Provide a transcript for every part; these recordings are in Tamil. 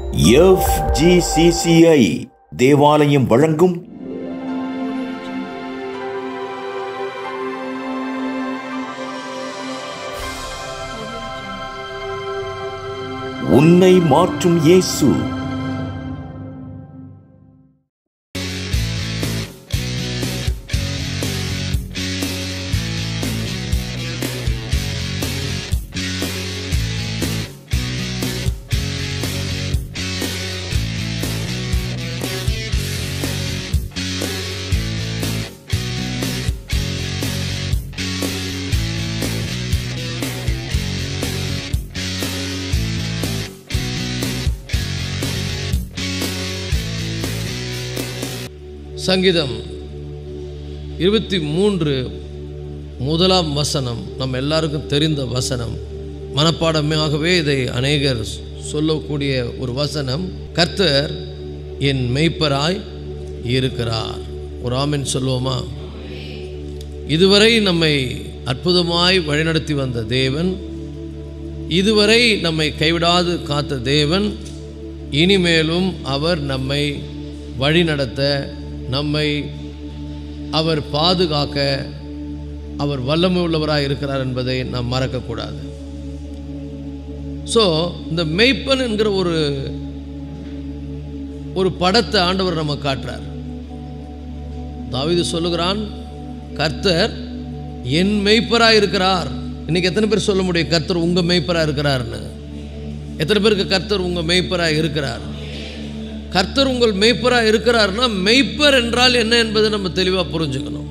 எஃப்ஜிசிசிஐ தேவாலயம் வழங்கும் உன்னை மாற்றும் இயேசு சங்கீதம் இருபத்தி மூன்று முதலாம் வசனம் நம்ம எல்லாருக்கும் தெரிந்த வசனம் மனப்பாடமாகவே இதை அநேகர் சொல்லக்கூடிய ஒரு வசனம் கர்த்தர் என் மெய்ப்பராய் இருக்கிறார் ஒரு ஆமென் சொல்லுவோமா இதுவரை நம்மை அற்புதமாய் வழிநடத்தி வந்த தேவன் இதுவரை நம்மை கைவிடாது காத்த தேவன் இனிமேலும் அவர் நம்மை வழிநடத்த நம்மை அவர் பாதுகாக்க அவர் வல்லமை உள்ளவராக இருக்கிறார் என்பதை நாம் மறக்கக்கூடாது ஸோ இந்த மெய்ப்பன் என்கிற ஒரு ஒரு படத்தை ஆண்டவர் நம்ம காட்டுறார் தாவீது சொல்லுகிறான் கர்த்தர் என் மெய்ப்பராக இருக்கிறார் இன்னைக்கு எத்தனை பேர் சொல்ல முடியும் கர்த்தர் உங்கள் மெய்ப்பராக இருக்கிறார்னு எத்தனை பேருக்கு கர்த்தர் உங்கள் மெய்ப்பராக இருக்கிறார் கர்த்தர் உங்கள் மெய்ப்பராக இருக்கிறார்னா மெய்ப்பர் என்றால் என்ன என்பதை நம்ம தெளிவாக புரிஞ்சுக்கணும்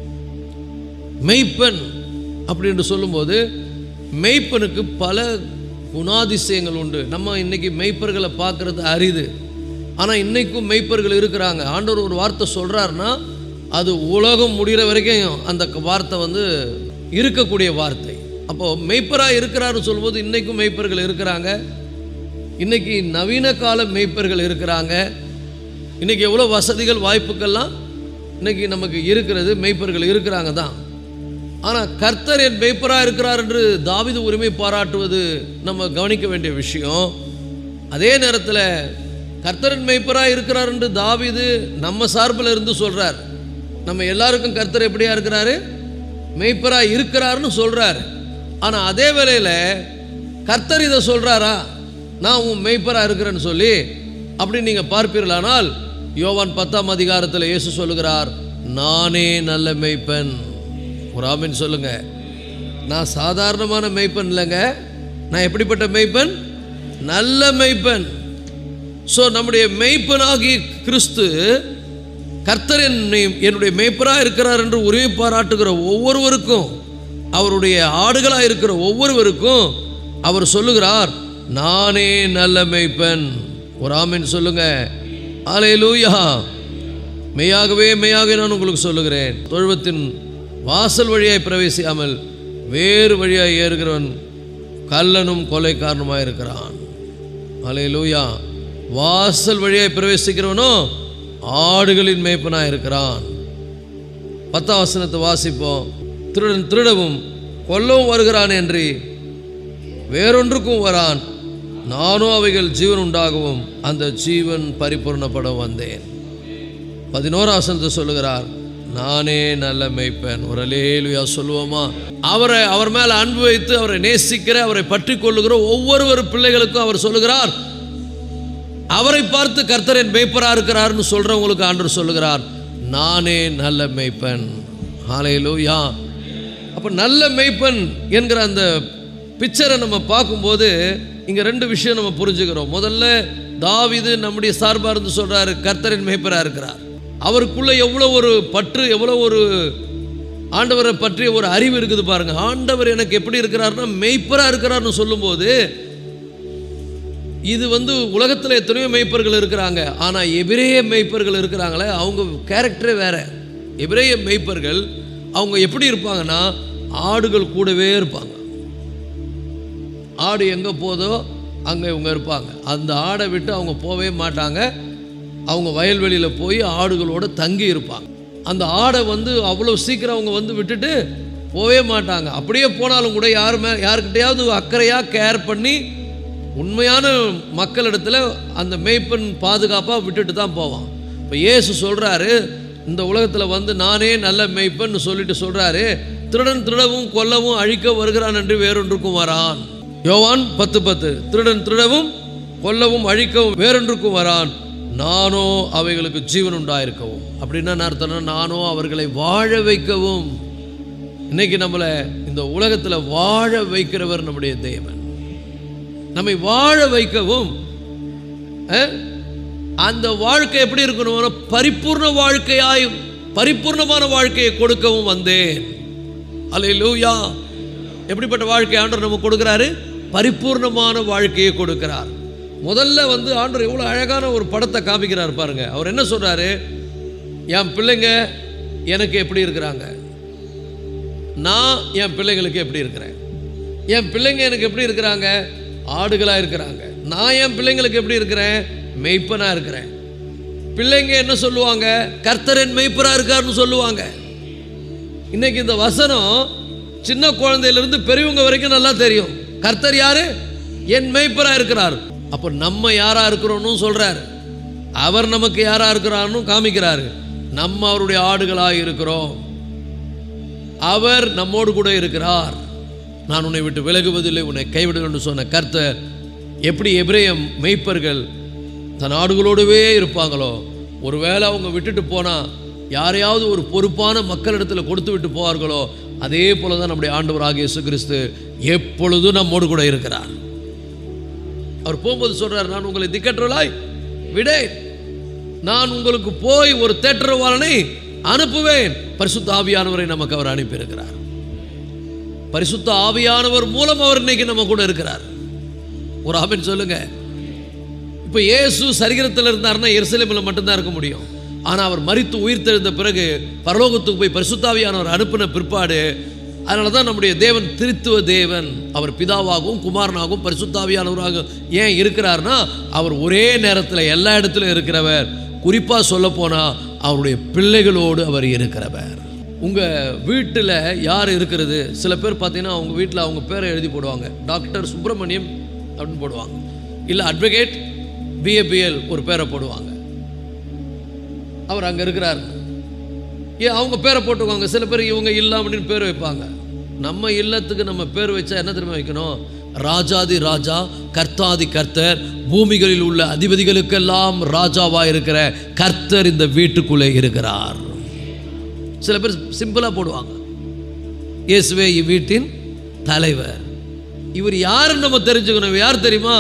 மெய்ப்பன் அப்படின்னு சொல்லும்போது மெய்ப்பனுக்கு பல குணாதிசயங்கள் உண்டு நம்ம இன்னைக்கு மெய்ப்பர்களை பார்க்கறது அரிது ஆனால் இன்னைக்கும் மெய்ப்பர்கள் இருக்கிறாங்க ஆண்டவர் ஒரு வார்த்தை சொல்கிறாருன்னா அது உலகம் முடிகிற வரைக்கும் அந்த வார்த்தை வந்து இருக்கக்கூடிய வார்த்தை அப்போது மெய்ப்பராக இருக்கிறாருன்னு சொல்லும்போது இன்னைக்கும் மெய்ப்பர்கள் இருக்கிறாங்க இன்னைக்கு நவீன கால மெய்ப்பர்கள் இருக்கிறாங்க இன்னைக்கு எவ்வளோ வசதிகள் வாய்ப்புகள்லாம் இன்னைக்கு நமக்கு இருக்கிறது மெய்ப்பர்கள் இருக்கிறாங்க தான் ஆனால் கர்த்தர் என் மெய்ப்பராக இருக்கிறார் என்று தாவிது உரிமை பாராட்டுவது நம்ம கவனிக்க வேண்டிய விஷயம் அதே நேரத்தில் கர்த்தரின் மெய்ப்பராக இருக்கிறார் என்று தாவிது நம்ம சார்பில் இருந்து சொல்கிறார் நம்ம எல்லாருக்கும் கர்த்தர் எப்படியா இருக்கிறாரு மெய்ப்பராக இருக்கிறாருன்னு சொல்கிறார் ஆனால் அதே வேளையில் கர்த்தர் இதை சொல்கிறாரா நான் உன் மெய்ப்பராக இருக்கிறேன்னு சொல்லி அப்படி நீங்கள் பார்ப்பீர்களானால் யோவான் பத்தாம் அதிகாரத்தில் இயேசு சொல்லுகிறார் நானே நல்ல மெய்ப்பன் ஒரு ஆமின் சொல்லுங்க நான் சாதாரணமான மெய்ப்பன் இல்லைங்க நான் எப்படிப்பட்ட மெய்ப்பன் நல்ல மெய்ப்பன் ஸோ நம்முடைய மெய்ப்பனாகி கிறிஸ்து கர்த்தர் என்னை என்னுடைய மெய்ப்பராக இருக்கிறார் என்று உரிமை பாராட்டுகிற ஒவ்வொருவருக்கும் அவருடைய ஆடுகளாக இருக்கிற ஒவ்வொருவருக்கும் அவர் சொல்லுகிறார் நானே நல்ல மெய்ப்பன் ஒரு ஆமின் சொல்லுங்க ஆலையிலூயா மெய்யாகவே மெய்யாக நான் உங்களுக்கு சொல்லுகிறேன் தொழுவத்தின் வாசல் வழியாய் பிரவேசியாமல் வேறு வழியாய் ஏறுகிறவன் கல்லனும் கொலைக்காரனுமாக இருக்கிறான் அலையிலூயா வாசல் வழியாய் பிரவேசிக்கிறவனோ ஆடுகளின் மேய்ப்பனாக இருக்கிறான் பத்தாம் வசனத்தை வாசிப்போம் திருடன் திருடவும் கொல்லவும் வருகிறான் என்று வேறொன்றுக்கும் வரான் நானும் அவைகள் ஜீவன் உண்டாகவும் அந்த ஜீவன் பரிபூர்ணப்பட வந்தேன் பதினோரா வசனத்தை சொல்லுகிறார் நானே நல்ல மெய்ப்பேன் ஒரு அலேலுயா சொல்லுவோமா அவரை அவர் மேலே அன்பு வைத்து அவரை நேசிக்கிற அவரை பற்றி கொள்ளுகிற ஒவ்வொரு பிள்ளைகளுக்கும் அவர் சொல்லுகிறார் அவரை பார்த்து கர்த்தர் என் மெய்ப்பராக இருக்கிறார்னு சொல்கிறவங்களுக்கு ஆண்டவர் சொல்லுகிறார் நானே நல்ல மெய்ப்பன் ஆலையிலூயா அப்போ நல்ல மெய்ப்பன் என்கிற அந்த பிக்சரை நம்ம பார்க்கும்போது இங்கே ரெண்டு விஷயம் நம்ம புரிஞ்சுக்கிறோம் முதல்ல தாவிது நம்முடைய சார்பாக இருந்து சொல்கிறாரு கர்த்தரின் மெய்ப்பராக இருக்கிறார் அவருக்குள்ள எவ்வளோ ஒரு பற்று எவ்வளோ ஒரு ஆண்டவரை பற்றிய ஒரு அறிவு இருக்குது பாருங்க ஆண்டவர் எனக்கு எப்படி இருக்கிறாருன்னா மெய்ப்பராக இருக்கிறார்னு சொல்லும்போது இது வந்து உலகத்தில் எத்தனையோ மெய்ப்பர்கள் இருக்கிறாங்க ஆனால் எபிரேய மெய்ப்பர்கள் இருக்கிறாங்களே அவங்க கேரக்டரே வேற எபிரேய மெய்ப்பர்கள் அவங்க எப்படி இருப்பாங்கன்னா ஆடுகள் கூடவே இருப்பாங்க ஆடு எங்கே போதோ அங்கே இவங்க இருப்பாங்க அந்த ஆடை விட்டு அவங்க போகவே மாட்டாங்க அவங்க வயல்வெளியில் போய் ஆடுகளோட தங்கி இருப்பாங்க அந்த ஆடை வந்து அவ்வளோ சீக்கிரம் அவங்க வந்து விட்டுட்டு போகவே மாட்டாங்க அப்படியே போனாலும் கூட யாருமே யாருக்கிட்டையாவது அக்கறையாக கேர் பண்ணி உண்மையான மக்களிடத்துல அந்த மேய்ப்பன் பாதுகாப்பாக விட்டுட்டு தான் போவான் இப்போ இயேசு சொல்கிறாரு இந்த உலகத்தில் வந்து நானே நல்ல மேய்ப்பன் சொல்லிட்டு சொல்கிறாரு திருடன் திருடவும் கொல்லவும் அழிக்க வருகிறான் என்று வேறொன்றுக்கும் வரான் யோவான் பத்து பத்து திருடன் திருடவும் கொல்லவும் அழிக்கவும் வேறொன்றுக்கும் வரான் நானோ அவைகளுக்கு ஜீவன் உண்டாயிருக்கவும் அப்படின்னா என்ன அர்த்தம்னா நானோ அவர்களை வாழ வைக்கவும் இன்னைக்கு நம்மளை இந்த உலகத்தில் வாழ வைக்கிறவர் நம்முடைய தேவன் நம்மை வாழ வைக்கவும் அஹ், அந்த வாழ்க்கை எப்படி இருக்கணும் பரிபூர்ண வாழ்க்கையாய் பரிபூர்ணமான வாழ்க்கையை கொடுக்கவும் வந்தேன் அல்லேலூயா எப்படிப்பட்ட வாழ்க்கை ஆண்டவர் நமக்கு கொடுக்குறாரு பரிபூர்ணமான வாழ்க்கையை கொடுக்கிறார் முதல்ல வந்து ஆண்டவர் எவ்வளோ அழகான ஒரு படத்தை காமிக்கிறார் பாருங்க அவர் என்ன சொல்றாரு என் பிள்ளைங்க எனக்கு எப்படி இருக்கிறாங்க நான் என் பிள்ளைங்களுக்கு எப்படி இருக்கிறேன் என் பிள்ளைங்க எனக்கு எப்படி இருக்கிறாங்க ஆடுகளாக இருக்கிறாங்க நான் என் பிள்ளைங்களுக்கு எப்படி இருக்கிறேன் மெய்ப்பனாக இருக்கிறேன் பிள்ளைங்க என்ன சொல்லுவாங்க கர்த்தரன் மெய்ப்பராக இருக்காருன்னு சொல்லுவாங்க இன்னைக்கு இந்த வசனம் சின்ன குழந்தையிலிருந்து பெரியவங்க வரைக்கும் நல்லா தெரியும் கர்த்தர் யாரு என் மெய்ப்பராக இருக்கிறார் அப்போ நம்ம யாரா இருக்கிறோம்னு சொல்றாரு அவர் நமக்கு யாரா இருக்கிறார்னு காமிக்கிறாரு நம்ம அவருடைய ஆடுகளாக இருக்கிறோம் அவர் நம்மோடு கூட இருக்கிறார் நான் உன்னை விட்டு விலகுவதில்லை உன்னை கைவிடுவேன் என்று சொன்ன கர்த்தர் எப்படி எபிரேயம் மெய்ப்பர்கள் தன் ஆடுகளோடவே இருப்பாங்களோ ஒருவேளை அவங்க விட்டுட்டு போனால் யாரையாவது ஒரு பொறுப்பான மக்களிடத்தில் கொடுத்து விட்டு போவார்களோ அதே போல தான் நம்முடைய ஆண்டவராகிய இயேசு கிறிஸ்து எப்பொழுதும் நம்மோடு கூட இருக்கிறார் அவர் போகும்போது சொல்றார் நான் உங்களை திக்கற்றலாய் விடேன் நான் உங்களுக்கு போய் ஒரு தேற்றவாளனை அனுப்புவேன் பரிசுத்த ஆவியானவரை நமக்கு அவர் அனுப்பியிருக்கிறார் பரிசுத்த ஆவியானவர் மூலம் அவர் இன்னைக்கு நம்ம கூட இருக்கிறார் ஒரு ஆமென் சொல்லுங்க இப்போ இயேசு சரீரத்தில் இருந்தாருன்னா எருசலேமில் மட்டும்தான் இருக்க முடியும் ஆனால் அவர் மரித்து உயிர் தெழுந்த பிறகு பரலோகத்துக்கு போய் பரிசுத்தாவியானவர் அனுப்பின பிற்பாடு அதனால தான் நம்முடைய தேவன் திருத்துவ தேவன் அவர் பிதாவாகவும் குமாரனாகவும் பரிசுத்தாவியானவராக ஏன் இருக்கிறார்னா அவர் ஒரே நேரத்தில் எல்லா இடத்துலையும் இருக்கிறவர் குறிப்பாக சொல்லப்போனால் அவருடைய பிள்ளைகளோடு அவர் இருக்கிறவர் உங்கள் வீட்டில் யார் இருக்கிறது சில பேர் பார்த்தீங்கன்னா அவங்க வீட்டில் அவங்க பேரை எழுதி போடுவாங்க டாக்டர் சுப்பிரமணியம் அப்படின்னு போடுவாங்க இல்லை அட்வொகேட் பிஏபிஎல் ஒரு பேரை போடுவாங்க அவர் அங்கே இருக்கிறார் ஏன் அவங்க பேரை போட்டுக்குவாங்க சில பேர் இவங்க இல்லம் அப்படின்னு பேர் வைப்பாங்க நம்ம இல்லத்துக்கு நம்ம பேர் வச்சா என்ன தெரியுமா வைக்கணும் ராஜாதி ராஜா கர்த்தாதி கர்த்தர் பூமிகளில் உள்ள அதிபதிகளுக்கெல்லாம் ராஜாவாக இருக்கிற கர்த்தர் இந்த வீட்டுக்குள்ளே இருக்கிறார் சில பேர் சிம்பிளாக போடுவாங்க இயேசுவே இவ்வீட்டின் தலைவர் இவர் யாருன்னு நம்ம தெரிஞ்சுக்கணும் இவர் யார் தெரியுமா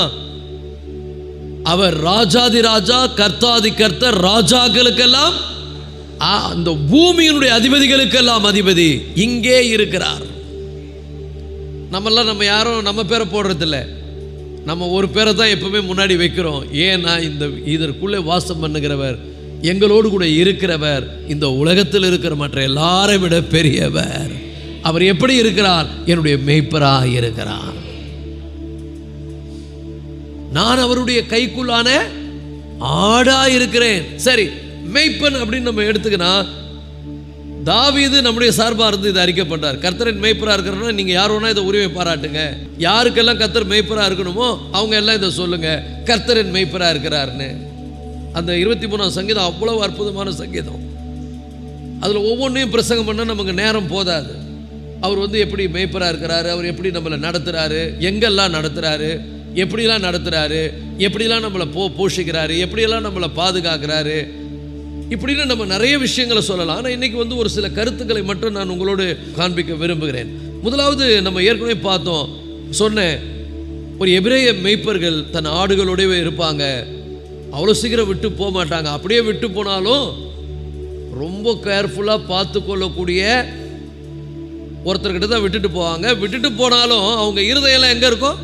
அவர் ராஜாதி ராஜா கர்த்தாதி கர்த்தர் ராஜாக்களுக்கெல்லாம் ஆ, அந்த பூமியினுடைய அதிபதிகளுக்கெல்லாம் அதிபதி இங்கே இருக்கிறார் நம்மெல்லாம் நம்ம யாரும் நம்ம பேரை போடுறதில்ல நம்ம ஒரு பேரை தான் எப்பவுமே முன்னாடி வைக்கிறோம் ஏன்னா இந்த இதற்குள்ளே வாசம் பண்ணுகிறவர் எங்களோடு கூட இருக்கிறவர் இந்த உலகத்தில் இருக்கிற மற்ற எல்லாரை விட பெரியவர் அவர் எப்படி இருக்கிறார் என்னுடைய மெய்ப்பராக இருக்கிறார் நான் அவருடைய கைக்குள்ளான ஆடா இருக்கிறேன் சரி மெய்ப்பன் அப்படின்னு நம்ம எடுத்துக்கினா தாவீது நம்முடைய சார்பாக இருந்து இதை அறிக்கப்பட்டார் கர்த்தரின் மெய்ப்பராக இருக்கிறனா நீங்கள் யார் வேணா இதை உரிமை பாராட்டுங்க யாருக்கெல்லாம் கர்த்தர் மெய்ப்பராக இருக்கணுமோ அவங்க எல்லாம் இதை சொல்லுங்க கர்த்தரின் மெய்ப்பராக இருக்கிறாருன்னு அந்த இருபத்தி மூணாம் சங்கீதம் அவ்வளவு அற்புதமான சங்கீதம் அதில் ஒவ்வொன்றையும் பிரசங்கம் பண்ண நமக்கு நேரம் போதாது அவர் வந்து எப்படி மேய்ப்பராக இருக்கிறாரு அவர் எப்படி நம்மளை நடத்துகிறாரு எங்கெல்லாம் நடத்துகிறாரு எப்படிலாம் நடத்துகிறாரு எப்படிலாம் நம்மளை போ போஷிக்கிறாரு எப்படியெல்லாம் நம்மளை பாதுகாக்கிறாரு இப்படின்னு நம்ம நிறைய விஷயங்களை சொல்லலாம் ஆனால் இன்னைக்கு வந்து ஒரு சில கருத்துக்களை மட்டும் நான் உங்களோடு காண்பிக்க விரும்புகிறேன் முதலாவது நம்ம ஏற்கனவே பார்த்தோம் சொன்னேன் ஒரு எபிரேய மெய்ப்பர்கள் தன் ஆடுகளோடவே இருப்பாங்க அவ்வளோ சீக்கிரம் விட்டு போக மாட்டாங்க அப்படியே விட்டு போனாலும் ரொம்ப கேர்ஃபுல்லாக பார்த்து கொள்ளக்கூடிய ஒருத்தர்கிட்ட தான் விட்டுட்டு போவாங்க விட்டுட்டு போனாலும் அவங்க இருதயம்லாம் எங்கே இருக்கும்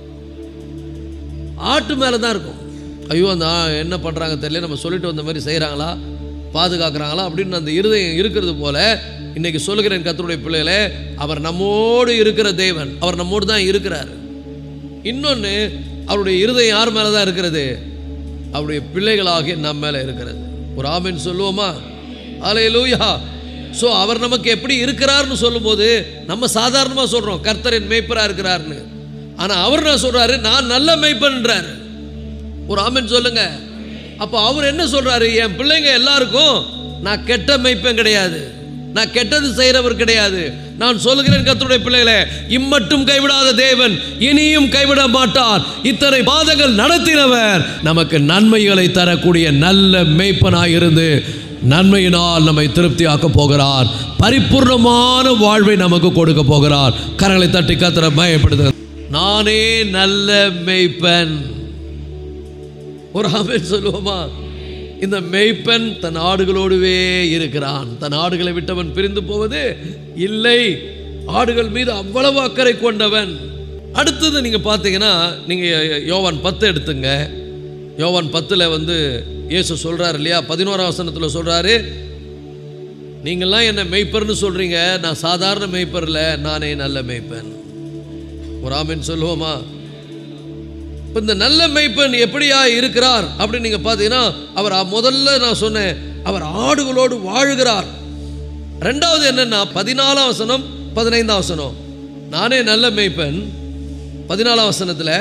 ஆட்டு மேலே தான் இருக்கும் ஐயோ அந்த ஆ- என்ன பண்ணுறாங்க தெரியல நம்ம சொல்லிட்டு வந்த மாதிரி செய்கிறாங்களா பாதுகாக்கிறாங்களா அப்படின்னு அந்த இருதயம் இருக்கிறது போல இன்னைக்கு சொல்லுகிறேன் கத்தருடைய பிள்ளைகளே அவர் நம்மோடு இருக்கிற தேவன் அவர் நம்மோடு தான் இருக்கிறார் இன்னொன்று அவருடைய இருதயம் யார் மேலே தான் இருக்கிறது அவருடைய பிள்ளைகளாகிய நம்ம மேலே இருக்கிறது ஒரு ஆமென் சொல்லுவோமா அலையலூயா ஸோ அவர் நமக்கு எப்படி இருக்கிறார்னு சொல்லும்போது நம்ம சாதாரணமாக சொல்கிறோம் கர்த்தர் என் மேய்ப்பராக இருக்கிறார்னு ஆனா அவர் என்ன சொல்றாரு நான் நல்ல மெய்ப்பன்றார் ஒரு ஆமென் சொல்லுங்க அப்போ அவர் என்ன சொல்றாரு என் பிள்ளைங்க எல்லாருக்கும் நான் கெட்ட மெய்ப்பன் கிடையாது நான் கெட்டது செய்கிறவர் கிடையாது நான் சொல்லுகிறேன் கர்த்தருடைய பிள்ளைகளே இம்மட்டும் கைவிடாத தேவன் இனியும் கைவிட மாட்டார் இத்தனை பாதங்கள் நடத்தினவர் நமக்கு நன்மைகளை தரக்கூடிய நல்ல மெய்ப்பனாய் இருந்து நன்மையினால் நம்மை திருப்தியாக்க போகிறார் பரிபூர்ணமான வாழ்வை நமக்கு கொடுக்க போகிறார் கரங்களை தட்டி கத்திர பயப்படுத்த நானே நல்ல மெய்ப்பன் ஒரு ஆமென் சொல்லுவோமா இந்த மெய்ப்பன் தன் ஆடுகளோடுவே இருக்கிறான் தன் ஆடுகளை விட்டவன் பிரிந்து போவது இல்லை ஆடுகள் மீது அவ்வளவு அக்கறை கொண்டவன் அடுத்தது நீங்க பார்த்தீங்கன்னா நீங்க யோவான் பத்து எடுத்துங்க யோவான் பத்துல வந்து இயேசு சொல்றாரு இல்லையா பதினோராம் வசனத்துல சொல்றாரு நீங்கள்லாம் என்ன மெய்ப்பர்னு சொல்றீங்க நான் சாதாரண மெய்ப்பர்ல நானே நல்ல மெய்ப்பன் ஒரு ஆமென் சொல்லுவோமா இப்போ இந்த நல்ல மெய்ப்பன் எப்படியா இருக்கிறார் அப்படின்னு நீங்கள் பார்த்தீங்கன்னா அவர் முதல்ல நான் சொன்னேன் அவர் ஆடுகளோடு வாழுகிறார் ரெண்டாவது என்னன்னா பதினாலாம் வசனம் பதினைந்தாம் வசனம் நானே நல்ல மெய்ப்பன் பதினாலாம் வசனத்தில்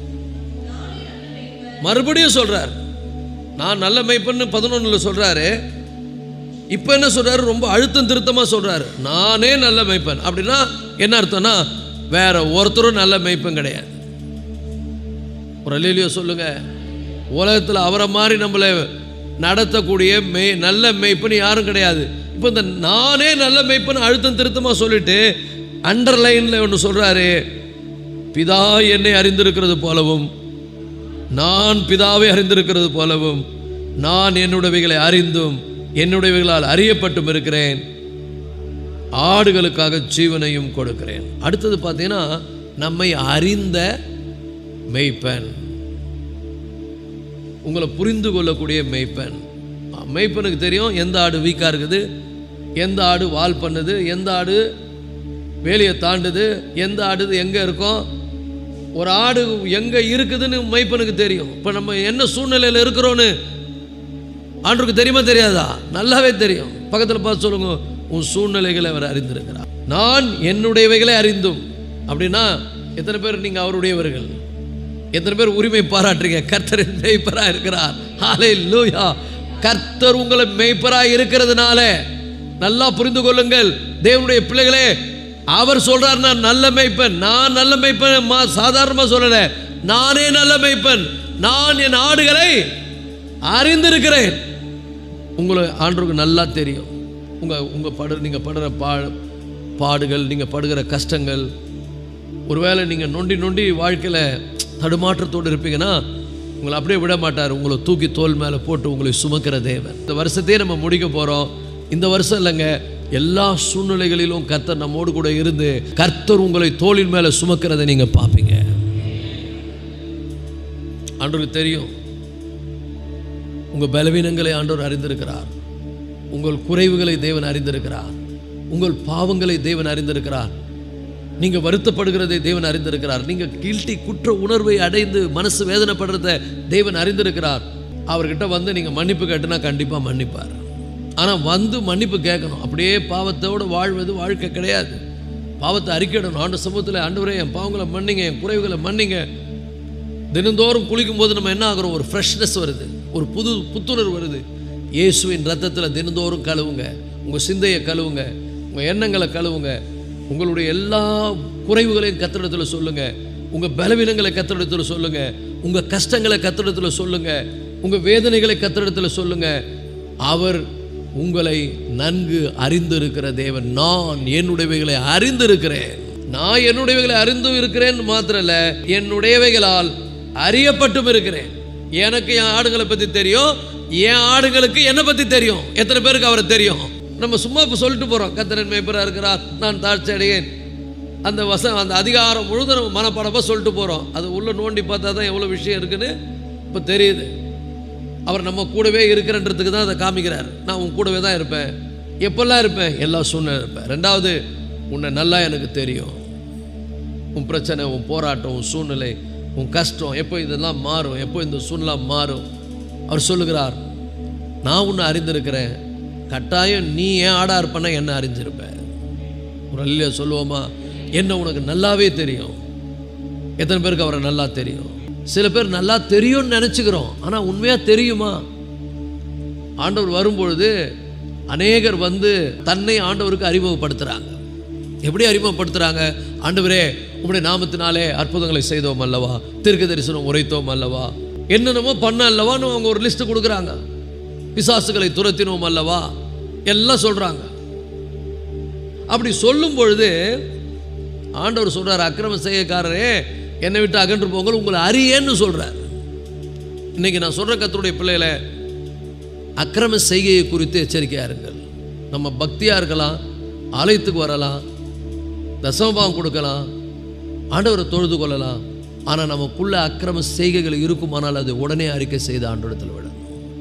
மறுபடியும் சொல்றார் நான் நல்ல மெய்ப்பன்னு பதினொன்றில் சொல்றாரு இப்போ என்ன சொல்றாரு ரொம்ப அழுத்தம் திருத்தமாக சொல்றாரு நானே நல்ல மெய்ப்பன் அப்படின்னா என்ன அர்த்தம்னா வேற ஒருத்தரும் நல்ல மெய்ப்பன் கிடையாது ஒரு அல்லையிலையோ சொல்லுங்க உலகத்தில் அவரை மாதிரி நம்மளை நடத்தக்கூடிய மெய் நல்ல மெய்ப்பன் யாரும் கிடையாது இப்போ இந்த நானே நல்ல மெய்ப்பன் அழுத்தம் திருத்தமாக சொல்லிட்டு அண்டர்லைனில் ஒன்று சொல்கிறாரு பிதா என்னை அறிந்திருக்கிறது போலவும் நான் பிதாவை அறிந்திருக்கிறது போலவும் நான் என்னுடையவைகளை அறிந்தும் என்னுடையவைகளால் அறியப்பட்டும் இருக்கிறேன் ஆடுகளுக்காக ஜீவனையும் கொடுக்கிறேன் அடுத்தது பார்த்தீங்கன்னா நம்மை அறிந்த மெய்ப்பன் உங்களை புரிந்து கொள்ளக்கூடிய மெய்ப்பன் மெய்ப்பனுக்கு தெரியும் எந்த ஆடு வீக்காக இருக்குது எந்த ஆடு வால் பண்ணுது எந்த ஆடு வேலியை தாண்டுது எந்த ஆடு எங்கே இருக்கும் ஒரு ஆடு எங்கே இருக்குதுன்னு மெய்ப்பனுக்கு தெரியும் இப்போ நம்ம என்ன சூழ்நிலையில் இருக்கிறோன்னு ஆண்டுக்கு தெரியுமா தெரியாதா நல்லாவே தெரியும் பக்கத்தில் பார்த்து சொல்லுங்க உன் சூழ்நிலைகளை அவர் அறிந்திருக்கிறார் நான் என்னுடையவைகளை அறிந்தும் அப்படின்னா எத்தனை பேர் நீங்கள் அவருடையவர்கள் எத்தனை பேர் உரிமை பாராட்டுறீங்க கர்த்தர் மெய்ப்பராக இருக்கிறார் ஹாலே லூயா கர்த்தர் உங்களை மெய்ப்பராக இருக்கிறதுனால நல்லா புரிந்து கொள்ளுங்கள் தேவனுடைய பிள்ளைகளே அவர் சொல்றார் நான் நல்ல மெய்ப்பன் நான் நல்ல மெய்ப்பன் மா சாதாரணமாக சொல்லலை நானே நல்ல மெய்ப்பன் நான் என் ஆடுகளை அறிந்திருக்கிறேன் உங்களை ஆண்டவருக்கு நல்லா தெரியும் உங்கள் உங்கள் படு நீங்கள் படுற பா பாடுகள் நீங்கள் படுகிற கஷ்டங்கள் ஒருவேளை நீங்கள் நொண்டி நொண்டி வாழ்க்கையில் தடுமாற்றத்தோடு இருப்பீங்கன்னா உங்களை அப்படியே விட மாட்டார் உங்களை தூக்கி தோல் மேலே போட்டு உங்களை சுமக்கிற தேவன் இந்த வருஷத்தையே நம்ம முடிக்க போகிறோம் இந்த வருஷம் இல்லைங்க எல்லா சூழ்நிலைகளிலும் கர்த்தர் நம்மோடு கூட இருந்து கர்த்தர் உங்களை தோளின் மேலே சுமக்கிறதை நீங்கள் பார்ப்பீங்க ஆண்டவருக்கு தெரியும் உங்கள் பலவீனங்களை ஆண்டவர் அறிந்திருக்கிறார் உங்கள் குறைவுகளை தேவன் அறிந்திருக்கிறார் உங்கள் பாவங்களை தேவன் அறிந்திருக்கிறார் நீங்கள் வருத்தப்படுகிறதை தேவன் அறிந்திருக்கிறார் நீங்கள் கீழ்த்தி குற்ற உணர்வை அடைந்து மனசு வேதனைப்படுறத தேவன் அறிந்திருக்கிறார் அவர்கிட்ட வந்து நீங்கள் மன்னிப்பு கேட்டுனா கண்டிப்பாக மன்னிப்பார் ஆனால் வந்து மன்னிப்பு கேட்கணும் அப்படியே பாவத்தோடு வாழ்வது வாழ்க்கை கிடையாது பாவத்தை அறிக்கையிடணும் ஆண்டு சமூகத்தில் ஆண்டவரே என் பாவங்களை மன்னிங்க என் குறைவுகளை மன்னிங்க தினந்தோறும் குளிக்கும் போது நம்ம என்ன ஆகிறோம் ஒரு ஃப்ரெஷ்னஸ் வருது ஒரு புது புத்துணர்வு வருது இயேசுவின் ரத்தத்தில் தினந்தோறும் கழுவுங்க உங்கள் சிந்தையை கழுவுங்க உங்கள் எண்ணங்களை கழுவுங்க உங்களுடைய எல்லா குறைவுகளையும் கத்திடத்தில் சொல்லுங்க உங்கள் பலவீனங்களை கத்திடத்தில் சொல்லுங்க உங்கள் கஷ்டங்களை கத்திடத்தில் சொல்லுங்க உங்கள் வேதனைகளை கத்திடத்தில் சொல்லுங்க அவர் உங்களை நன்கு அறிந்திருக்கிற தேவன் நான் என்னுடையவைகளை அறிந்திருக்கிறேன் நான் என்னுடையவைகளை அறிந்தும் இருக்கிறேன் மாத்திரம் இல்ல என்னுடையவைகளால் அறியப்பட்டும் இருக்கிறேன் எனக்கு என் ஆடுகளை பற்றி தெரியும் என் ஆடுகளுக்கு என்னை பற்றி தெரியும் எத்தனை பேருக்கு அவரை தெரியும் நம்ம சும்மா இப்போ சொல்லிட்டு போகிறோம் கத்திரன் மேய்ப்பராக இருக்கிறார் நான் தாழ்ச்சி அடையேன் அந்த வசம் அந்த அதிகாரம் முழுதும் நம்ம மனப்பாடமாக சொல்லிட்டு போகிறோம் அது உள்ளே நோண்டி பார்த்தா தான் எவ்வளோ விஷயம் இருக்குன்னு இப்போ தெரியுது அவர் நம்ம கூடவே இருக்கிறன்றதுக்கு தான் அதை காமிக்கிறார் நான் உன் கூடவே தான் இருப்பேன் எப்பெல்லாம் இருப்பேன் எல்லா சூழ்நிலை இருப்பேன் ரெண்டாவது உன்னை நல்லா எனக்கு தெரியும் உன் பிரச்சனை உன் போராட்டம் உன் சூழ்நிலை உன் கஷ்டம் எப்போ இதெல்லாம் மாறும் எப்போ இந்த சூழ்நிலை மாறும் அவர் சொல்லுகிறார் நான் உன்னை அறிந்திருக்கிறேன் கட்டாயம் நீ ஏன் ஆடா இருப்பனா என்ன அறிஞ்சிருப்ப ஒரு அல்லையா சொல்லுவோமா என்ன உனக்கு நல்லாவே தெரியும் எத்தனை பேருக்கு அவரை நல்லா தெரியும் சில பேர் நல்லா தெரியும்னு நினச்சிக்கிறோம் ஆனால் உண்மையாக தெரியுமா ஆண்டவர் வரும்பொழுது அநேகர் வந்து தன்னை ஆண்டவருக்கு அறிமுகப்படுத்துகிறாங்க எப்படி அறிமுகப்படுத்துகிறாங்க ஆண்டவரே உம்முடைய நாமத்தினாலே அற்புதங்களை செய்தோம் அல்லவா தீர்க்க தரிசனம் உரைத்தோம் அல்லவா என்னென்னமோ பண்ண அல்லவான்னு அவங்க ஒரு லிஸ்ட் கொடுக்குறாங்க பிசாசுகளை துரத்தினோம் அல்லவா எல்லாம் சொல்கிறாங்க அப்படி சொல்லும் பொழுது ஆண்டவர் சொல்றார் அக்கிரம செய்யக்காரரே என்னை விட்டு அகன்று போங்கள் உங்களை அறியேன்னு சொல்றார் இன்னைக்கு நான் சொல்ற கத்தருடைய பிள்ளைகளை அக்கிரம செய்கையை குறித்து எச்சரிக்கையா இருங்கள் நம்ம பக்தியா இருக்கலாம் ஆலயத்துக்கு வரலாம் தசமபாவம் கொடுக்கலாம் ஆண்டவரை தொழுது கொள்ளலாம் ஆனால் நமக்குள்ள அக்கிரம செய்கைகள் இருக்குமானால் அது உடனே அறிக்கை செய்து ஆண்டோடத்தில் விடணும்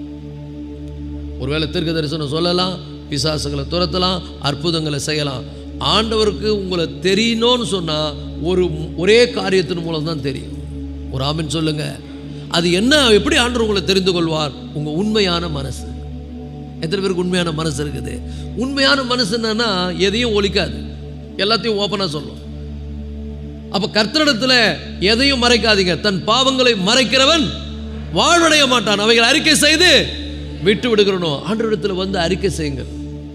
ஒருவேளை தீர்க்க தரிசனம் சொல்லலாம் பிசாசுகளை துரத்தலாம் அற்புதங்களை செய்யலாம் ஆண்டவருக்கு உங்களை தெரியணும்னு சொன்னால் ஒரு ஒரே காரியத்தின் மூலம் தான் தெரியும் ஒரு ஆமின் சொல்லுங்க அது என்ன எப்படி ஆண்டவர் உங்களை தெரிந்து கொள்வார் உங்கள் உண்மையான மனசு எத்தனை பேருக்கு உண்மையான மனசு இருக்குது உண்மையான மனசு என்னன்னா எதையும் ஒழிக்காது எல்லாத்தையும் ஓப்பனாக சொல்லும் அப்போ கர்த்தரிடத்தில் எதையும் மறைக்காதீங்க தன் பாவங்களை மறைக்கிறவன் வாழ்வடைய மாட்டான் அவைகளை அறிக்கை செய்து விட்டு விடுகிறனும் ஆண்டவரிடத்தில் வந்து அறிக்கை செய்யுங்கள்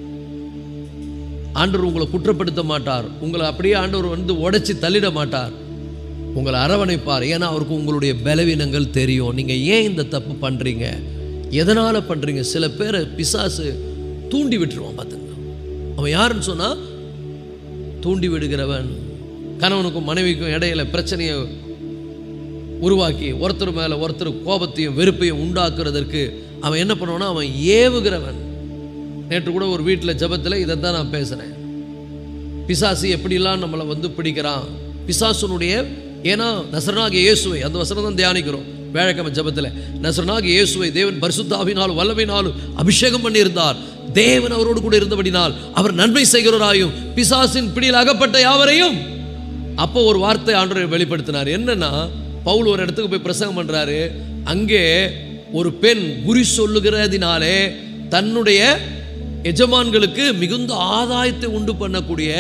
ஆண்டவர் உங்களை குற்றப்படுத்த மாட்டார் உங்களை அப்படியே ஆண்டவர் வந்து உடைச்சி தள்ளிட மாட்டார் உங்களை அரவணைப்பார் ஏன்னா அவருக்கு உங்களுடைய பலவீனங்கள் தெரியும் நீங்கள் ஏன் இந்த தப்பு பண்ணுறீங்க எதனால் பண்ணுறீங்க சில பேரை பிசாசு தூண்டி விட்டுருவான் பார்த்துங்க அவன் யாருன்னு சொன்னால் தூண்டி விடுகிறவன் கணவனுக்கும் மனைவிக்கும் இடையில பிரச்சனையை உருவாக்கி ஒருத்தர் மேலே ஒருத்தர் கோபத்தையும் வெறுப்பையும் உண்டாக்குறதற்கு அவன் என்ன பண்ணுவான்னா அவன் ஏவுகிறவன் நேற்று கூட ஒரு வீட்டில் ஜெபத்தில் இதை தான் நான் பேசுகிறேன் பிசாசு எப்படிலாம் நம்மளை வந்து பிடிக்கிறான் பிசாசுனுடைய ஏன்னா நசரனாகிய இயேசுவை அந்த வசனம் தான் தியானிக்கிறோம் வேழக்கிழமை ஜெபத்தில் நசரனாகிய இயேசுவை தேவன் பரிசுத்தாவினாலும் வல்லமையினாலும் அபிஷேகம் பண்ணியிருந்தார் தேவன் அவரோடு கூட இருந்தபடினால் அவர் நன்மை செய்கிறவராயும் பிசாசின் பிடியில் அகப்பட்ட யாவரையும் அப்போ ஒரு வார்த்தை ஆண்டவர் வெளிப்படுத்தினார் என்னன்னா பவுல் ஒரு இடத்துக்கு போய் பிரசங்கம் பண்றாரு அங்கே ஒரு பெண் குறி சொல்லுகிறதினாலே தன்னுடைய எஜமான்களுக்கு மிகுந்த ஆதாயத்தை உண்டு பண்ணக்கூடிய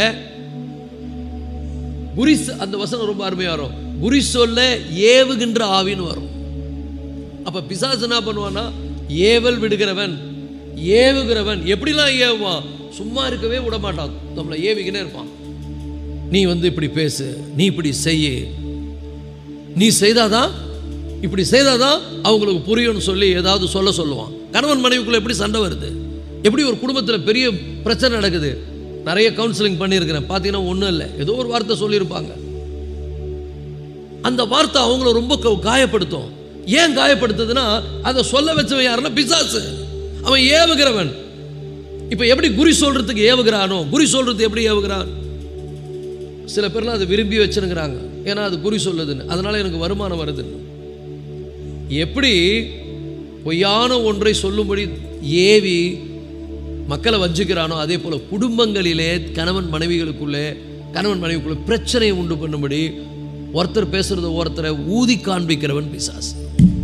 குறி சொ- அந்த வசனம் ரொம்ப அருமையா வரும் குறி சொல்ல ஏவுகின்ற ஆவின்னு வரும் அப்ப பிசாசு என்ன பண்ணுவான்னா ஏவல் விடுகிறவன் ஏவுகிறவன் எப்படிலாம் ஏவுவான் சும்மா இருக்கவே விட மாட்டான் நம்மளை ஏவிக்கினே இருப்பான் நீ வந்து இப்படி பேசு நீ இப்படி செய்யு நீ செய்தாதான் இப்படி செய்தாதான் அவங்களுக்கு புரியும்னு சொல்லி ஏதாவது சொல்ல சொல்லுவான் கணவன் மனைவிக்குள்ள எப்படி சண்டை வருது எப்படி ஒரு குடும்பத்தில் பெரிய பிரச்சனை நடக்குது நிறைய கவுன்சிலிங் பண்ணியிருக்கிறேன் பார்த்தீங்கன்னா ஒன்றும் இல்லை ஏதோ ஒரு வார்த்தை சொல்லியிருப்பாங்க அந்த வார்த்தை அவங்கள ரொம்ப க- காயப்படுத்தும் ஏன் காயப்படுத்துதுன்னா அதை சொல்ல வச்சவன் யாருன்னா பிசாசு அவன் ஏவுகிறவன் இப்போ எப்படி குறி சொல்றதுக்கு ஏவுகிறானோ குறி சொல்றது எப்படி ஏவுகிறான் சில பேர்லாம் அதை விரும்பி வச்சுருங்கிறாங்க ஏன்னா அது குறி சொல்லுதுன்னு அதனால எனக்கு வருமானம் வருதுன்னு எப்படி பொய்யான ஒன்றை சொல்லும்படி ஏவி மக்களை வஞ்சிக்கிறானோ அதே போல குடும்பங்களிலே கணவன் மனைவிகளுக்குள்ளே கணவன் மனைவிக்குள்ளே பிரச்சனையை உண்டு பண்ணும்படி ஒருத்தர் பேசுறத ஒருத்தரை ஊதி காண்பிக்கிறவன் பிசாசு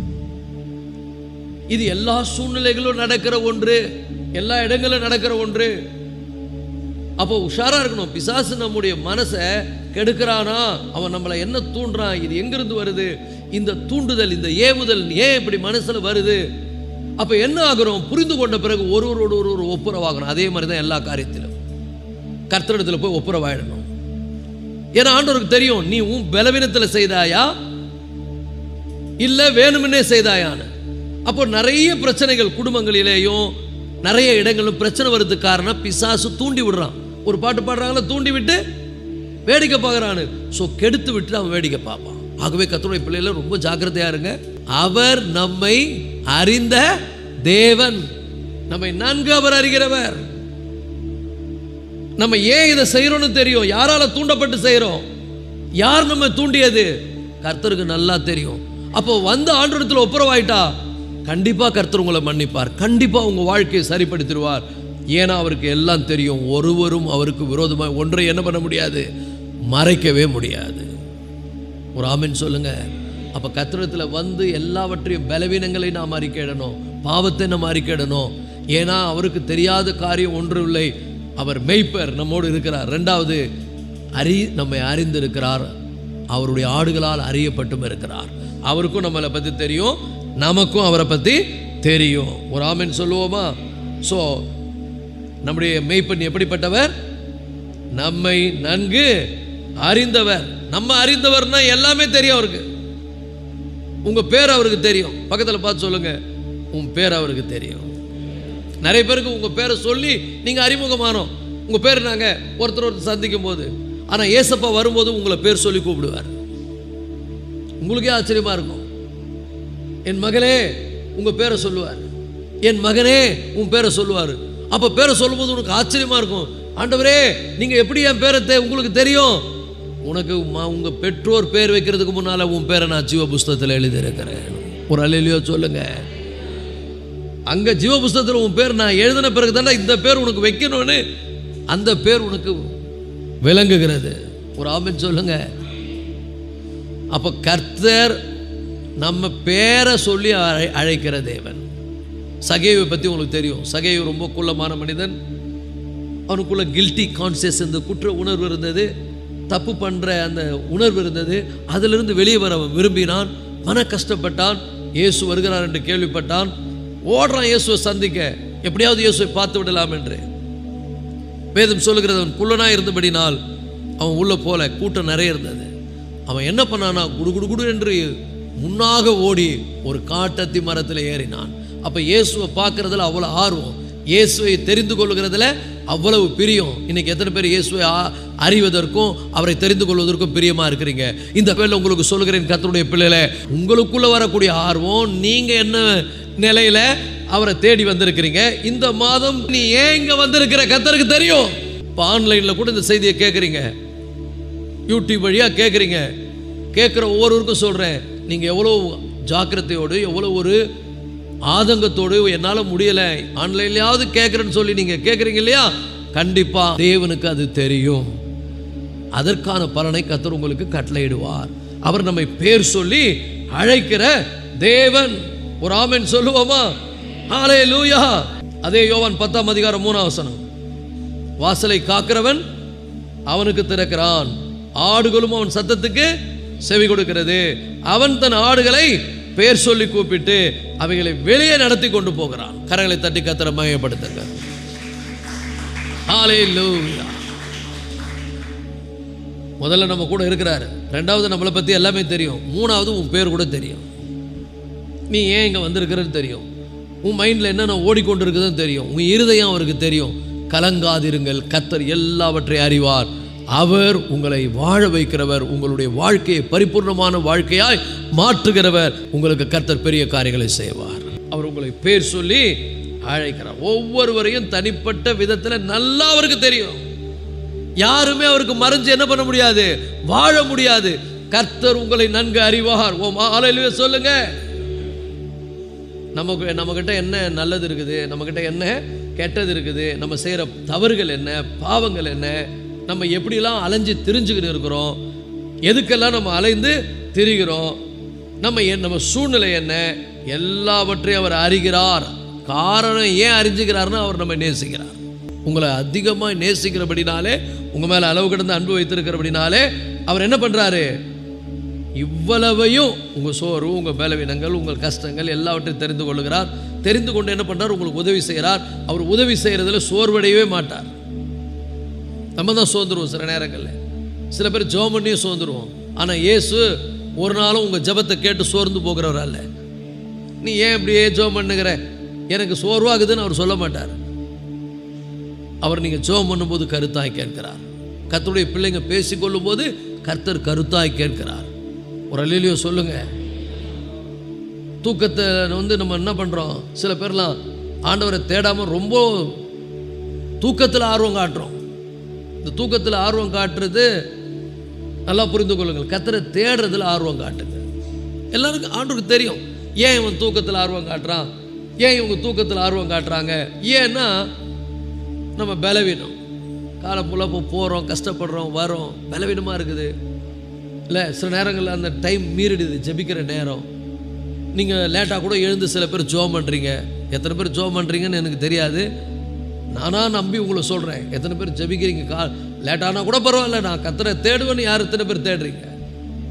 இது எல்லா சூழ்நிலைகளும் நடக்கிற ஒன்று எல்லா இடங்களிலும் நடக்கிற ஒன்று அப்போ உஷாரா இருக்கணும் பிசாசு நம்முடைய மனசை கெடுக்கிறானா அவன் நம்மளை என்ன தூண்டுறான் இது எங்கிருந்து வருது இந்த தூண்டுதல் இந்த ஏவுதல் ஏன் இப்படி மனசுல வருது அப்ப என்ன ஆகுறோம் புரிந்து கொண்ட பிறகு ஒருவரோடு ஒருவர் ஒப்புரவாகணும் அதே மாதிரி தான் எல்லா காரியத்திலும் கர்த்தரிடத்துல போய் ஒப்புரவாயிடணும் ஏன்னா ஆண்டவருக்கு தெரியும் நீ உன் பலவீனத்துல செய்தாயா இல்ல வேணுமென்னே செய்தாயான்னு அப்போ நிறைய பிரச்சனைகள் குடும்பங்களிலேயும் நிறைய இடங்களும் பிரச்சனை வர்றதுக்கு காரணம் பிசாசு தூண்டி விடுறான் ஒரு பாட்டு பாடுறாங்களா தூண்டி விட்டு வேடிக்கை பார்க்கறானு ஸோ கெடுத்து விட்டு அவன் வேடிக்கை பார்ப்பான் ஆகவே கத்தருடைய பிள்ளைகள ரொம்ப ஜாக்கிரதையா இருங்க அவர் நம்மை அறிந்த தேவன் நம்மை நன்கு அவர் அறிகிறவர் நம்ம ஏன் இதை செய்யறோம்னு தெரியும் யாரால தூண்டப்பட்டு செய்றோம் யார் நம்ம தூண்டியது கர்த்தருக்கு நல்லா தெரியும் அப்போ வந்த ஆண்டோடத்தில் ஒப்புரவாயிட்டா கண்டிப்பா கர்த்தர் உங்களை மன்னிப்பார் கண்டிப்பா உங்க வாழ்க்கையை சரிப்படுத்திடுவார் ஏன்னா அவருக்கு எல்லாம் தெரியும் ஒருவரும் அவருக்கு விரோதமாக ஒன்றை என்ன பண்ண முடியாது மறைக்கவே முடியாது ஒரு ஆமென் சொல்லுங்க அப்ப கத்திரத்துல வந்து எல்லாவற்றையும் பலவீனங்களை நாம் அறிக்கையிடணும் பாவத்தை நாம் அறிக்கையிடணும் ஏன்னா அவருக்கு தெரியாத காரியம் ஒன்றும் இல்லை அவர் மெய்ப்பர் நம்மோடு இருக்கிறார் ரெண்டாவது அறி நம்மை அறிந்திருக்கிறார் அவருடைய ஆடுகளால் அறியப்பட்டும் இருக்கிறார் அவருக்கும் நம்மளை பற்றி தெரியும் நமக்கும் அவரை பற்றி தெரியும் ஒரு ஆமென் சொல்லுவோமா ஸோ நம்முடைய மெய்ப்பெண் எப்படிப்பட்டவர் நம்மை நன்கு அறிந்தவர் நம்ம அறிந்தவர்னா எல்லாமே தெரியும் அவருக்கு உங்க பேர் அவருக்கு தெரியும் பக்கத்தில் பார்த்து சொல்லுங்க உன் பேர் அவருக்கு தெரியும் நிறைய பேருக்கு உங்க பேரை சொல்லி நீங்க அறிமுகமானோம் உங்க பேர் நாங்க ஒருத்தர் ஒருத்தர் சந்திக்கும் போது ஆனா ஏசப்பா வரும்போது உங்களை பேர் சொல்லி கூப்பிடுவார் உங்களுக்கே ஆச்சரியமா இருக்கும் என் மகளே உங்க பேரை சொல்லுவார் என் மகனே உன் பேரை சொல்லுவார் அப்ப பேரை சொல்லும்போது உனக்கு ஆச்சரியமா இருக்கும் ஆண்டவரே நீங்க எப்படி என் பேரை தெ- உங்களுக்கு தெரியும் உனக்கு ம- உங்க பெற்றோர் பேர் வைக்கிறதுக்கு முன்னால உன் பேரை நான் ஜீவ புஸ்தகத்தில் எழுதியிருக்கிறேன் ஒரு அலையிலையோ சொல்லுங்க அங்க ஜீவ புஸ்தகத்தில் உன் பேர் நான் எழுதின பிறகு தானே இந்த பேர் உனக்கு வைக்கணும்னு அந்த பேர் உனக்கு விளங்குகிறது ஒரு ஆமென் சொல்லுங்க அப்ப கர்த்தர் நம்ம பேரை சொல்லி அழை அழைக்கிற தேவன் சகேவை பற்றி உங்களுக்கு தெரியும் சகேவு ரொம்ப குள்ளமான மனிதன் அவனுக்குள்ள கில்ட்டி கான்சியஸ் இந்த குற்ற உணர்வு இருந்தது தப்பு பண்ணுற அந்த உணர்வு இருந்தது அதிலிருந்து வெளியே வர அவன் விரும்பினான் மன கஷ்டப்பட்டான் இயேசு வருகிறார் என்று கேள்விப்பட்டான் ஓடுறான் இயேசுவை சந்திக்க எப்படியாவது இயேசுவை பார்த்து விடலாம் என்று வேதம் சொல்லுகிறது அவன் குள்ளனாக இருந்தபடினால் அவன் உள்ள போல கூட்டம் நிறைய இருந்தது அவன் என்ன பண்ணானா குடு குடு குடு என்று முன்னாக ஓடி ஒரு காட்டத்தி மரத்தில் ஏறினான் அப்போ இயேசுவை பார்க்கறதுல அவ்வளோ ஆர்வம் இயேசுவை தெரிந்து கொள்கிறதுல அவ்வளவு பிரியம் இன்னைக்கு எத்தனை பேர் இயேசுவை ஆ- அறிவதற்கும் அவரை தெரிந்து கொள்வதற்கும் பிரியமா இருக்கிறீங்க இந்த வேலை உங்களுக்கு சொல்லுகிறேன் கர்த்தருடைய பிள்ளைகளை உங்களுக்குள்ள வரக்கூடிய ஆர்வம் நீங்க என்ன நிலையில அவரை தேடி வந்திருக்கிறீங்க இந்த மாதம் நீ ஏன் இங்க வந்திருக்கிற கர்த்தருக்கு தெரியும் இப்போ ஆன்லைன்ல கூட இந்த செய்தியை கேட்குறீங்க யூடியூப் வழியாக கேட்குறீங்க கேட்குற ஒவ்வொருவருக்கும் சொல்கிறேன் நீங்கள் எவ்வளோ ஜாக்கிரதையோடு எவ்வளோ ஒரு ஆதங்கத்தோடு என்னால் முடியலை ஆன்லைன்லையாவது கேட்குறேன்னு சொல்லி நீங்கள் கேட்குறீங்க இல்லையா கண்டிப்பாக தேவனுக்கு அது தெரியும் அதற்கான பலனை கத்தர் உங்களுக்கு கட்டளையிடுவார் அவர் நம்மை பேர் சொல்லி அழைக்கிற தேவன் ஒரு ஆமென் சொல்லுவோமா ஹாலே லூயா அதே யோவான் பத்தாம் அதிகாரம் மூணாம் வசனம் வாசலை காக்கிறவன் அவனுக்கு திறக்கிறான் ஆடுகளும் அவன் சத்தத்துக்கு செவி கொடுக்கிறது அவன் தன் ஆடுகளை பெயர் சொல்லி கூப்பிட்டு அவைகளை வெளியே நடத்தி கொண்டு போகிறான் கரங்களை தட்டி கத்திர மயப்படுத்துங்க ஹalleluya முதல்ல நம்ம கூட இருக்கிறாரு ரெண்டாவது நம்மளை பற்றி எல்லாமே தெரியும் மூணாவது உன் பேர் கூட தெரியும் நீ ஏன் இங்கே வந்திருக்கிறன்னு தெரியும் உன் மைண்டில் என்னென்ன ஓடிக்கொண்டிருக்குதுன்னு தெரியும் உன் இருதயம் அவருக்கு தெரியும் கலங்காதிருங்கள் கத்தர் எல்லாவற்றையும் அறிவார் அவர் உங்களை வாழ வைக்கிறவர் உங்களுடைய வாழ்க்கையை பரிபூர்ணமான வாழ்க்கையாய் மாற்றுகிறவர் உங்களுக்கு கர்த்தர் பெரிய காரியங்களை செய்வார் அவர் உங்களை பேர் சொல்லி அழைக்கிறார் ஒவ்வொருவரையும் தனிப்பட்ட விதத்தில் நல்லா அவருக்கு தெரியும் யாருமே அவருக்கு மறைஞ்சு என்ன பண்ண முடியாது வாழ முடியாது கர்த்தர் உங்களை நன்கு அறிவார் ஓ மாலையிலுவே சொல்லுங்க நமக்கு நம்மக்கிட்ட என்ன நல்லது இருக்குது நம்மக்கிட்ட என்ன கெட்டது இருக்குது நம்ம செய்கிற தவறுகள் என்ன பாவங்கள் என்ன நம்ம எப்படிலாம் அலைஞ்சு திரிஞ்சுக்கிட்டு இருக்கிறோம் எதுக்கெல்லாம் நம்ம அலைந்து திரிகிறோம் நம்ம என் நம்ம சூழ்நிலை என்ன எல்லாவற்றையும் அவர் அறிகிறார் காரணம் ஏன் அறிஞ்சுக்கிறாருன்னா அவர் நம்ம நேசிக்கிறார் உங்களை அதிகமாக நேசிக்கிறபடினாலே உங்கள் மேலே அளவு கடந்த அன்பு வைத்திருக்கிறபடினாலே அவர் என்ன பண்ணுறாரு இவ்வளவையும் உங்கள் சோர்வு உங்கள் பலவீனங்கள் உங்கள் கஷ்டங்கள் எல்லாவற்றையும் தெரிந்து கொள்ளுகிறார் தெரிந்து கொண்டு என்ன பண்ணுறார் உங்களுக்கு உதவி செய்கிறார் அவர் உதவி செய்கிறதுல சோர்வடையவே மாட்டார் நம்ம தான் சோர்ந்துருவோம் சில நேரங்களில் சில பேர் ஜெபம் பண்ணியும் சோர்ந்துருவோம் ஆனால் இயேசு ஒரு நாளும் உங்கள் ஜெபத்தை கேட்டு சோர்ந்து போகிறவர் அல்ல நீ ஏன் இப்படியே ஜெபம் பண்ணுகிற எனக்கு சோர்வாகுதுன்னு அவர் சொல்ல மாட்டார் அவர் நீங்கள் ஜெபம் பண்ணும்போது கருத்தாய் கேட்கிறார் கர்த்தருடைய பிள்ளைங்க பேசிக்கொள்ளும் போது கர்த்தர் கருத்தாய் கேட்கிறார் ஒரு அலிலியோ சொல்லுங்க தூக்கத்தை வந்து நம்ம என்ன பண்ணுறோம் சில பேர்லாம் ஆண்டவரை தேடாமல் ரொம்ப தூக்கத்தில் ஆர்வம் காட்டுறோம் இந்த தூக்கத்தில் ஆர்வம் காட்டுறது நல்லா புரிந்து கொள்ளுங்கள் கத்தரை தேடுறதுல ஆர்வம் காட்டுங்க எல்லாருக்கும் ஆண்டவருக்கு தெரியும் ஏன் இவன் தூக்கத்தில் ஆர்வம் காட்டுறான் ஏன் இவங்க தூக்கத்தில் ஆர்வம் காட்டுறாங்க ஏன்னா நம்ம பலவீனம் காலம் ஃபுல்லாக இப்போ போகிறோம் கஷ்டப்படுறோம் வரோம் பலவீனமாக இருக்குது இல்லை சில நேரங்களில் அந்த டைம் மீறிடுது ஜெபிக்கிற நேரம் நீங்கள் லேட்டாக கூட எழுந்து சில பேர் ஜோம் பண்ணுறீங்க எத்தனை பேர் ஜோம் பண்ணுறீங்கன்னு எனக்கு தெரியாது நானாக நம்பி உங்களை சொல்கிறேன் எத்தனை பேர் ஜெபிக்கிறீங்க கா லேட்டானா கூட பரவாயில்ல நான் கத்தரை தேடுவேன்னு யார் எத்தனை பேர் தேடுறீங்க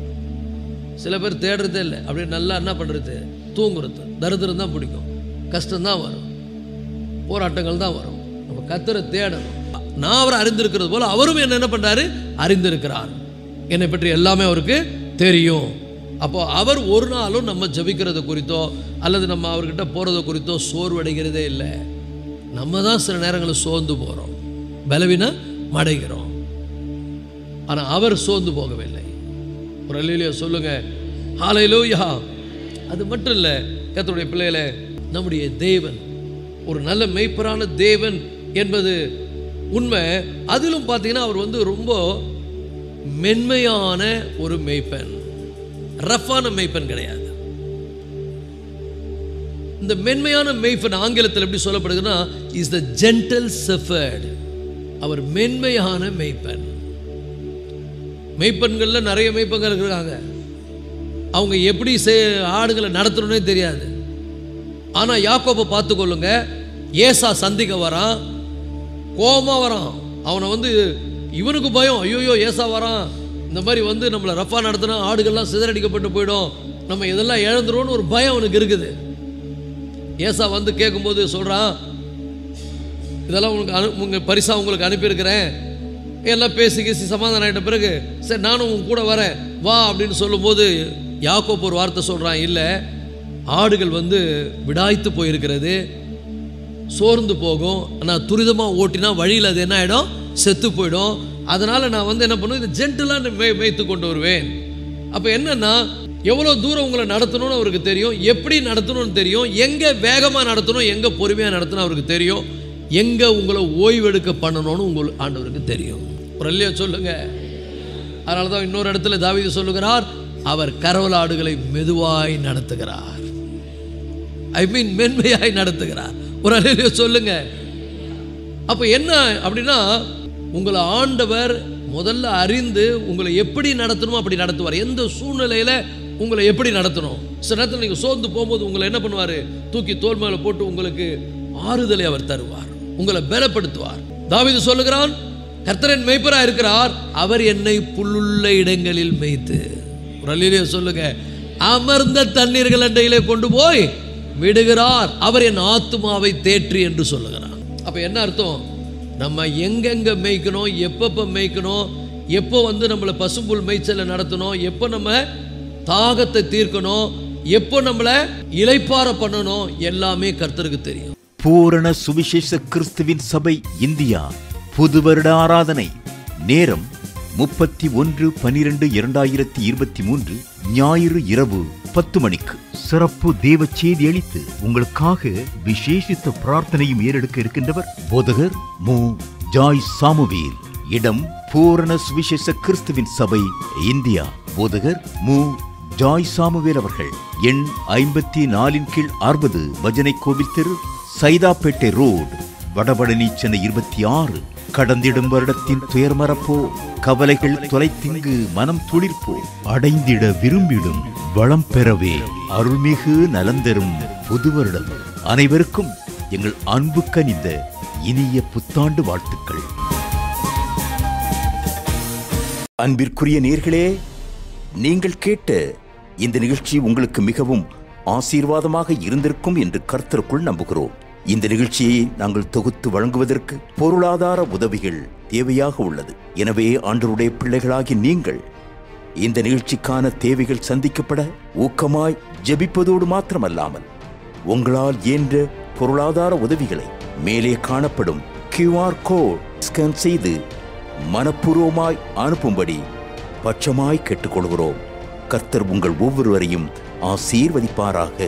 சில பேர் தேடுறதே இல்லை அப்படியே நல்லா என்ன பண்ணுறது தூங்குறது தரித்திரம் தான் பிடிக்கும் கஷ்டம்தான் வரும் போராட்டங்கள் தான் வரும் நம்ம கத்தரை தேடணும் நான் அவரை அறிந்திருக்கிறது போல அவரும் என்ன என்ன பண்றாரு அறிந்திருக்கிறார் என்னை பற்றி எல்லாமே அவருக்கு தெரியும் அப்போ அவர் ஒரு நாளும் நம்ம ஜெபிக்கிறது குறித்தோ அல்லது நம்ம அவர்கிட்ட போகிறது குறித்தோ சோர்வடைகிறதே இல்லை நம்ம தான் சில நேரங்களில் சோர்ந்து போகிறோம் பலவீனம் மடைகிறோம் ஆனால் அவர் சோர்ந்து போகவில்லை ஒரு அல்லையிலையோ சொல்லுங்க ஹalleluya அது மட்டும் இல்லை கர்த்தருடைய பிள்ளைகளே நம்முடைய தேவன் ஒரு நல்ல மெய்ப்பரான தேவன் என்பது உண்மை அதிலும் பார்த்தீங்கன்னா அவர் வந்து ரொம்ப மென்மையான ஒரு மெய்ப்பன் ரஃப்பான மெய்ப்பன் கிடையாது இந்த மென்மையான மெய்ப்பன் ஆங்கிலத்தில் எப்படி சொல்லப்படுதுன்னா இஸ் த ஜென்டல் செஃபர்ட் அவர் மென்மையான மெய்ப்பன் மெய்ப்பன்களில் நிறைய மெய்ப்பன்கள் இருக்கிறாங்க அவங்க எப்படி செ ஆடுகளை நடத்தணும்னே தெரியாது ஆனால் யாக்கோப்பை பார்த்துக்கொள்ளுங்க ஏசா சந்திக்க வரான் கோபமா வரான் அவனை வந்து இவனுக்கு பயம் ஐயோயோ ஏசா வரான் இந்த மாதிரி வந்து நம்மளை ரஃபா நடத்தினா ஆடுகள்லாம் சிதறடிக்கப்பட்டு போயிடும் நம்ம இதெல்லாம் இழந்துருவோம்னு ஒரு பயம் அவனுக்கு இருக்குது ஏசா வந்து கேட்கும்போது சொல்கிறான் இதெல்லாம் உங்களுக்கு அனு உங்கள் பரிசா உங்களுக்கு அனுப்பியிருக்கிறேன் எல்லாம் பேசி கீசி சமாதானம் ஆகிட்ட பிறகு சரி நானும் உன் கூட வரேன் வா அப்படின்னு சொல்லும்போது யாக்கோப் ஒரு வார்த்தை சொல்கிறான் இல்லை ஆடுகள் வந்து விடாய்த்து போயிருக்கிறது சோர்ந்து போகும் ஆனால் துரிதமாக ஓட்டினா வழியில் அது என்ன ஆகிடும் செத்து போயிடும் அதனால் நான் வந்து என்ன பண்ணுவேன் இது ஜென்டலாக மே மேய்த்து கொண்டு வருவேன் அப்போ என்னன்னா எவ்வளோ தூரம் உங்களை நடத்தணும்னு அவருக்கு தெரியும் எப்படி நடத்தணும்னு தெரியும் எங்கே வேகமாக நடத்தணும் எங்கே பொறுமையாக நடத்தணும் அவருக்கு தெரியும் எங்கே உங்களை ஓய்வெடுக்க பண்ணணும்னு உங்களுக்கு ஆண்டவருக்கு தெரியும் ஒரு இல்லையா சொல்லுங்க அதனால தான் இன்னொரு இடத்துல தாவீது சொல்லுகிறார் அவர் கரவலாடுகளை மெதுவாய் நடத்துகிறார் ஐ மீன் மென்மையாய் நடத்துகிறார் ஒரு அலையில சொல்லுங்க அப்போ என்ன அப்படின்னா உங்களை ஆண்டவர் முதல்ல அறிந்து உங்களை எப்படி நடத்தணுமோ அப்படி நடத்துவார் எந்த சூழ்நிலையில் உங்களை எப்படி நடத்தணும் சில நேரத்தில் நீங்கள் சோர்ந்து போகும்போது உங்களை என்ன பண்ணுவார் தூக்கி தோல் மேலே போட்டு உங்களுக்கு ஆறுதலை அவர் தருவார் உங்களை பலப்படுத்துவார் தாவீது சொல்லுகிறான் கர்த்தரன் மெய்ப்பரா இருக்கிறார் அவர் என்னை புல்லுள்ள இடங்களில் மேய்த்து ஒரு அல்லையிலே சொல்லுங்க அமர்ந்த தண்ணீர்கள் அண்டையிலே கொண்டு போய் விடுகிறார் அவர் என் ஆத்துமாவை தேற்றி என்று சொல்லுகிறார் அப்ப என்ன அர்த்தம் நம்ம எங்கெங்க மேய்க்கணும் எப்பப்போ மேய்க்கணும் எப்போ வந்து நம்மளை பசும்புல் மேய்ச்சலை நடத்தணும் எப்போ நம்ம தாகத்தை தீர்க்கணும் எப்போ நம்மளை இலைப்பார பண்ணணும் எல்லாமே கர்த்தருக்கு தெரியும் பூரண சுவிசேஷ கிறிஸ்துவின் சபை இந்தியா புது வருட ஆராதனை நேரம் முப்பத்தி ஒன்று பனிரெண்டு இரண்டாயிரத்தி இருபத்தி மூன்று ஞாயிறு இரவு பத்து மணிக்கு சிறப்பு தேவ செய்தி அளித்து உங்களுக்காக விசேஷித்த பிரார்த்தனையும் ஏறெடுக்க இருக்கின்றவர் போதகர் மு ஜாய் சாமுவேல் இடம் பூரண சுவிசேஷ கிறிஸ்துவின் சபை இந்தியா போதகர் மு ஜாய் சாமுவேல் அவர்கள் எண் ஐம்பத்தி நாலின் கீழ் அறுபது பஜனை கோவில் தெரு சைதாப்பேட்டை ரோடு வடபழனி சென்னை இருபத்தி ஆறு கடந்திடும் வருடத்தின் துயர் மறப்போ கவலைகள் தொலைத்திங்கு மனம் துளிர்ப்போ அடைந்திட விரும்பிடும் வளம் பெறவே அருள்மிகு நலந்தரும் புது வருடம் அனைவருக்கும் எங்கள் அன்பு கனிந்த இனிய புத்தாண்டு வாழ்த்துக்கள் அன்பிற்குரிய நேர்களே நீங்கள் கேட்ட இந்த நிகழ்ச்சி உங்களுக்கு மிகவும் ஆசீர்வாதமாக இருந்திருக்கும் என்று கர்த்தருக்குள் நம்புகிறோம் இந்த நிகழ்ச்சியை நாங்கள் தொகுத்து வழங்குவதற்கு பொருளாதார உதவிகள் தேவையாக உள்ளது எனவே ஆண்டவருடைய பிள்ளைகளாகி நீங்கள் இந்த நிகழ்ச்சிக்கான தேவைகள் சந்திக்கப்பட ஊக்கமாய் ஜெபிப்பதோடு மாத்திரமல்லாமல் உங்களால் இயன்ற பொருளாதார உதவிகளை மேலே காணப்படும் கியூஆர் கோட் ஸ்கேன் செய்து மனப்பூர்வமாய் அனுப்பும்படி பட்சமாய் கேட்டுக்கொள்கிறோம் கர்த்தர் உங்கள் ஒவ்வொருவரையும் ஆசீர்வதிப்பாராக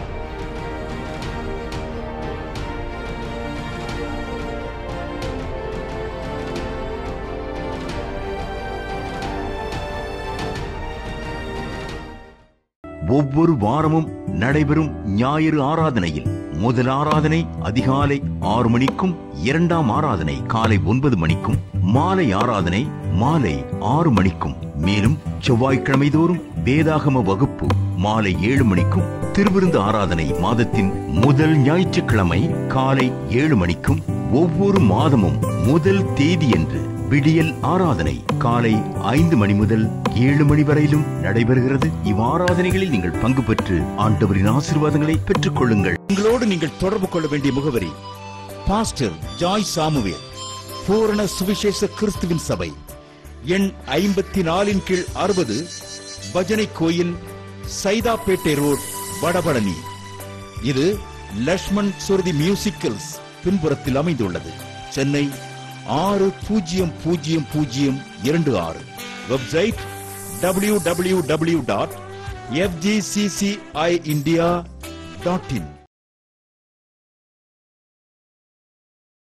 ஒவ்வொரு வாரமும் நடைபெறும் ஞாயிறு ஆராதனையில் முதல் ஆராதனை அதிகாலை ஆறு மணிக்கும் இரண்டாம் ஆராதனை காலை ஒன்பது மணிக்கும் மாலை ஆராதனை மாலை ஆறு மணிக்கும் மேலும் செவ்வாய்க்கிழமை தோறும் வேதாகம வகுப்பு மாலை ஏழு மணிக்கும் திருவிருந்து ஆராதனை மாதத்தின் முதல் ஞாயிற்றுக்கிழமை காலை ஏழு மணிக்கும் ஒவ்வொரு மாதமும் முதல் தேதியன்று விடியல் ஆராதனை காலை ஐந்து மணி முதல் ஏழு மணி வரையிலும் நடைபெறுகிறது இவ்வாராதனைகளில் நீங்கள் பங்கு பெற்று ஆண்டவரின் ஆசீர்வாதங்களை பெற்றுக் கொள்ளுங்கள் எங்களோடு நீங்கள் தொடர்பு கொள்ள வேண்டிய முகவரி பாஸ்டர் ஜாய் சாமுவேல் பூரண சுவிசேஷ கிறிஸ்துவின் சபை எண் ஐம்பத்தி நாலின் கீழ் அறுபது பஜனை கோயில் சைதாப்பேட்டை ரோட் வடபழனி இது லக்ஷ்மண் சுருதி மியூசிக்கல்ஸ் பின்புறத்தில் அமைந்துள்ளது சென்னை ஆறு பூஜ்ஜியம் பூஜ்ஜியம் பூஜ்ஜியம் இரண்டு ஆறு website W W W dot FGCCI India dot இன்